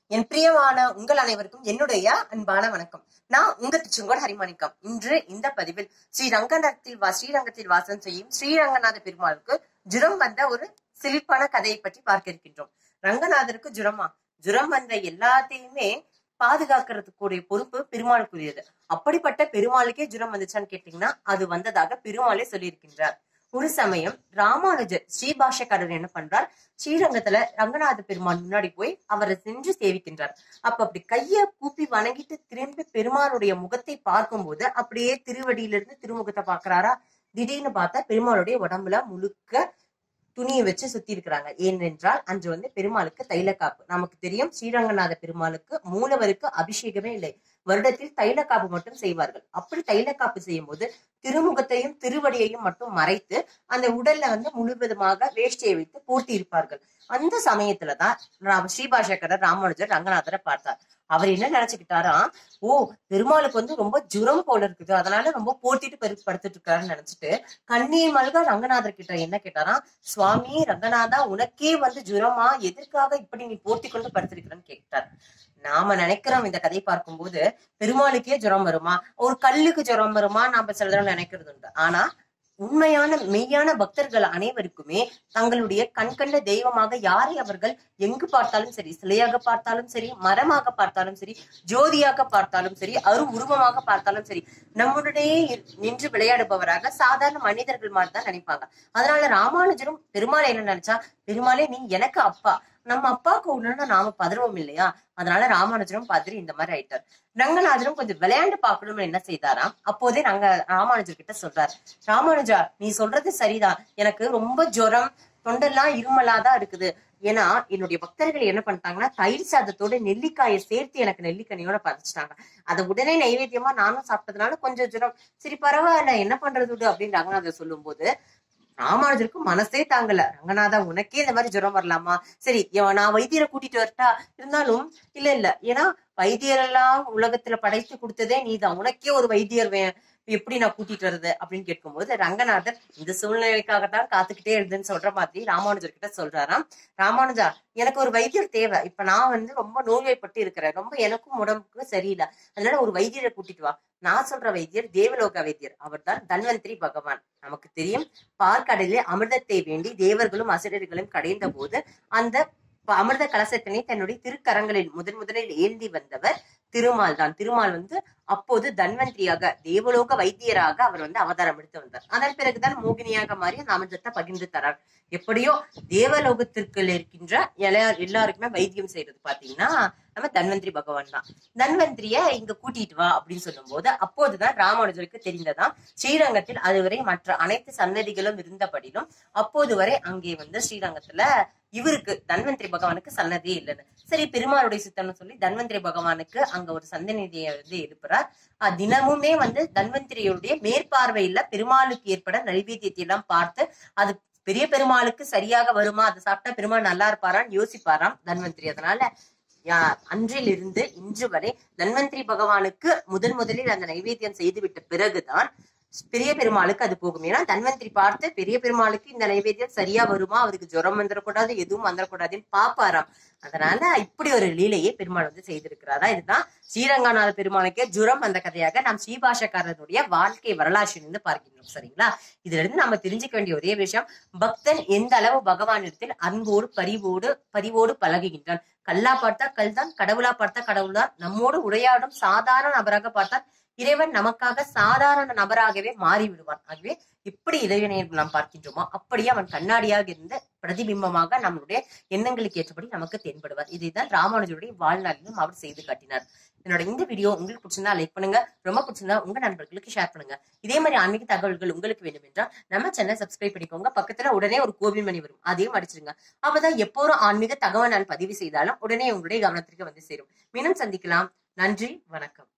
என் பிரியமான உங்கள் அனைவருக்கும் என்னுடைய அன்பான வணக்கம் நான் உங்க திருச்செங்கோடு ஹரிமாணிக்கம் இன்று இந்த பதிவில் ஸ்ரீ ரங்கநாதத்தில் வா ஸ்ரீரங்கத்தில் வாசம் செய்யும் ஸ்ரீரங்கநாத பெருமாளுக்கு ஜுரம் வந்த ஒரு சிலிப்பான கதையை பற்றி பார்க்க இருக்கின்றோம் ரங்கநாதருக்கு ஜுரமா ஜுரம் வந்த எல்லாத்தையுமே பாதுகாக்கிறதுக்குரிய பொறுப்பு பெருமாளுக்குரியது அப்படிப்பட்ட பெருமாளுக்கே ஜுரம் வந்துச்சான்னு கேட்டீங்கன்னா அது வந்ததாக பெருமாளே சொல்லியிருக்கின்றார் ஒரு சமயம் ராமானுஜர் ஸ்ரீபாஷக்காரர் என்ன பண்றார் ஸ்ரீரங்கத்துல ரங்கநாத பெருமான் முன்னாடி போய் அவரை சென்று சேவிக்கின்றார் அப்ப அப்படி கைய கூப்பி வணங்கிட்டு திரும்பி பெருமாளுடைய முகத்தை பார்க்கும்போது அப்படியே திருவடியிலிருந்து திருமுகத்தை பார்க்கறாரா திடீர்னு பார்த்தா பெருமாளுடைய உடம்புல முழுக்க துணியை வச்சு சுத்தி இருக்கிறாங்க ஏனென்றால் அன்று வந்து பெருமாளுக்கு தைலக்காப்பு நமக்கு தெரியும் ஸ்ரீரங்கநாத பெருமாளுக்கு மூலவருக்கு அபிஷேகமே இல்லை வருடத்தில் தைலக்காப்பு மட்டும் செய்வார்கள் அப்படி தைலக்காப்பு செய்யும் போது திருமுகத்தையும் திருவடியையும் மட்டும் மறைத்து அந்த உடல்ல வந்து முழுவதுமாக வேஷ்டியை வைத்து பூட்டி இருப்பார்கள் அந்த சமயத்துலதான் ராம ஸ்ரீபாஷகரர் ராமானுஜர் ரங்கநாதரை பார்த்தார் அவர் என்ன நினைச்சுக்கிட்டாராம் ஓ பெருமாளுக்கு வந்து ரொம்ப ஜுரம் போல இருக்குது அதனால ரொம்ப போட்டிட்டு பெரு படுத்துட்டு இருக்காருன்னு நினைச்சிட்டு கண்ணீர் மல்க ரங்கநாதர் கிட்ட என்ன கேட்டாராம் சுவாமி ரங்கநாதா உனக்கே வந்து ஜுரமா எதற்காக இப்படி நீ போட்டி கொண்டு படுத்திருக்கிறன்னு கேட்டார் நாம நினைக்கிறோம் இந்த கதை பார்க்கும்போது பெருமாளுக்கே ஜுரம் வருமா ஒரு கல்லுக்கு ஜுரம் வருமா நாம சில தடவை நினைக்கிறது உண்டு ஆனா உண்மையான மெய்யான பக்தர்கள் அனைவருக்குமே தங்களுடைய கண்கண்ட தெய்வமாக யாரை அவர்கள் எங்கு பார்த்தாலும் சரி சிலையாக பார்த்தாலும் சரி மரமாக பார்த்தாலும் சரி ஜோதியாக பார்த்தாலும் சரி அரு உருவமாக பார்த்தாலும் சரி நம்முடைய நின்று விளையாடுபவராக சாதாரண மனிதர்கள் மாதிரி தான் நினைப்பாங்க அதனால ராமானுஜரும் பெருமாள் என்ன நினைச்சா பெருமாளே நீ எனக்கு அப்பா நம்ம அப்பாவுக்கு ஒண்ணுன்னா நாம பதறுவோம் இல்லையா அதனால ராமானுஜரும் பதறி இந்த மாதிரி ஆயிட்டார் ரங்கநாதரும் கொஞ்சம் விளையாண்டு பார்க்கணும்னு என்ன செய்தாராம் அப்போதே ரங்க ராமானுஜர் கிட்ட சொல்றார் ராமானுஜா நீ சொல்றது சரிதான் எனக்கு ரொம்ப ஜுரம் தொண்டெல்லாம் இருமலாதான் இருக்குது ஏன்னா என்னுடைய பக்தர்கள் என்ன பண்ணிட்டாங்கன்னா தயிர் சாதத்தோட நெல்லிக்காயை சேர்த்து எனக்கு நெல்லிக்கனியோட பறிச்சிட்டாங்க அதை உடனே நைவேத்தியமா நானும் சாப்பிட்டதுனால கொஞ்சம் ஜுரம் சரி பரவாயில்ல என்ன பண்றது விடு அப்படின்னு ரங்கநாதர் சொல்லும் போது ராமானுஜருக்கு மனசே தாங்கல ரங்கநாதா உனக்கே இந்த மாதிரி ஜுரம் வரலாமா சரி இவன் நான் வைத்தியரை கூட்டிட்டு வரட்டா இருந்தாலும் இல்ல இல்ல ஏன்னா வைத்தியர் எல்லாம் உலகத்துல படைத்து கொடுத்ததே நீதான் உனக்கே ஒரு வைத்தியர் வே எப்படி நான் கூட்டிட்டு வருது அப்படின்னு கேட்கும்போது ரங்கநாதர் இந்த சூழ்நிலைக்காகத்தான் காத்துக்கிட்டே இருந்துன்னு சொல்ற மாதிரி ராமானுஜர் கிட்ட சொல்றாராம் ராமானுஜா எனக்கு ஒரு வைத்தியர் தேவை இப்ப நான் வந்து ரொம்ப நோய்வாய்ப்பட்டு இருக்கிறேன் ரொம்ப எனக்கும் உடம்புக்கு சரியில்லை அதனால ஒரு வைத்தியரை கூட்டிட்டு வா நான் சொல்ற வைத்தியர் தேவலோக வைத்தியர் அவர் தான் தன்வந்திரி பகவான் நமக்கு தெரியும் பார்க்கடலிலே அமிர்தத்தை வேண்டி தேவர்களும் அசுரர்களும் கடைந்த போது அந்த அமிர்த கலசத்தினை தன்னுடைய திருக்கரங்களில் முதன் முதலில் ஏந்தி வந்தவர் திருமால் தான் திருமால் வந்து அப்போது தன்வந்திரியாக தேவலோக வைத்தியராக அவர் வந்து அவதாரம் எடுத்து வந்தார் அதன் பிறகுதான் மோகினியாக மாறி அந்த அமிர்தத்தை பகிர்ந்து தரார் எப்படியோ தேவலோகத்திற்கு இருக்கின்ற எல்லா- எல்லாருக்குமே வைத்தியம் செய்யறது பாத்தீங்கன்னா நம்ம தன்வந்திரி பகவான் தான் தன்வந்திரிய இங்க கூட்டிட்டு வா அப்படின்னு சொல்லும் போது அப்போதுதான் ராமானுஜருக்கு தெரிந்ததாம் ஸ்ரீரங்கத்தில் அதுவரை மற்ற அனைத்து சன்னதிகளும் இருந்தபடிலும் அப்போது வரை அங்கே வந்து ஸ்ரீரங்கத்துல இவருக்கு தன்வந்திரி பகவானுக்கு சன்னதியே இல்லைன்னு சரி பெருமாளுடைய சித்தம்னு சொல்லி தன்வந்திரி பகவானுக்கு அங்க ஒரு சந்தநிதியை வந்து எழுப்புறார் அஹ் தினமுமே வந்து தன்வந்திரியுடைய மேற்பார்வையில பெருமாளுக்கு ஏற்பட நைவேத்தியத்தை எல்லாம் பார்த்து அது பெரிய பெருமாளுக்கு சரியாக வருமா அதை சாப்பிட்டா பெருமாள் நல்லா இருப்பாரான்னு யோசிப்பாராம் தன்வந்திரி அதனால யா- அன்றிலிருந்து இன்று வரை தன்வந்திரி பகவானுக்கு முதன் முதலில் அந்த நைவேத்தியம் செய்துவிட்ட பிறகுதான் பெரிய பெருமாளுக்கு அது போகும் ஏன்னா தன்வந்திரி பார்த்து பெரிய பெருமாளுக்கு இந்த நைவேத்தியம் சரியா வருமா அவருக்கு ஜுரம் வந்துடக்கூடாது எதுவும் வந்துடக்கூடாதுன்னு பாப்பாராம் அதனால இப்படி ஒரு லீலையை பெருமாள் வந்து செய்திருக்கிறாரா இதுதான் ஸ்ரீரங்கநாத பெருமாளுக்கே ஜுரம் அந்த கதையாக நாம் ஸ்ரீபாஷக்காரனுடைய வாழ்க்கை வரலாற்றிலிருந்து பார்க்கின்றோம் சரிங்களா இதுல இருந்து நம்ம தெரிஞ்சுக்க வேண்டிய ஒரே விஷயம் பக்தன் எந்த அளவு பகவானிடத்தில் அன்போடு பரிவோடு பரிவோடு பழகுகின்றான் கல்லா பார்த்தா கல் தான் கடவுளா பார்த்தா கடவுள் தான் நம்மோடு உரையாடும் சாதாரண நபராக பார்த்தால் இறைவன் நமக்காக சாதாரண நபராகவே மாறி விடுவான் ஆகவே எப்படி இறைவனை நாம் பார்க்கின்றோமோ அப்படியே அவன் கண்ணாடியாக இருந்து பிரதிபிம்பமாக நம்மளுடைய எண்ணங்களுக்கு ஏற்றபடி நமக்கு தென்படுவார் இதைதான் ராமானுஜருடைய வாழ்நாளிலும் அவர் செய்து காட்டினார் என்னோட இந்த வீடியோ உங்களுக்கு பிடிச்சிருந்தா லைக் பண்ணுங்க ரொம்ப பிடிச்சிருந்தா உங்க நண்பர்களுக்கு ஷேர் பண்ணுங்க இதே மாதிரி ஆன்மீக தகவல்கள் உங்களுக்கு வேண்டும் என்றால் நம்ம சேனல் சப்ஸ்கிரைப் பண்ணிக்கோங்க பக்கத்துல உடனே ஒரு கோவில் மணி வரும் அதையும் அடிச்சிருங்க அப்பதான் எப்போதும் ஆன்மீக தகவல் நான் பதிவு செய்தாலும் உடனே உங்களுடைய கவனத்திற்கு வந்து சேரும் மீண்டும் சந்திக்கலாம் நன்றி வணக்கம்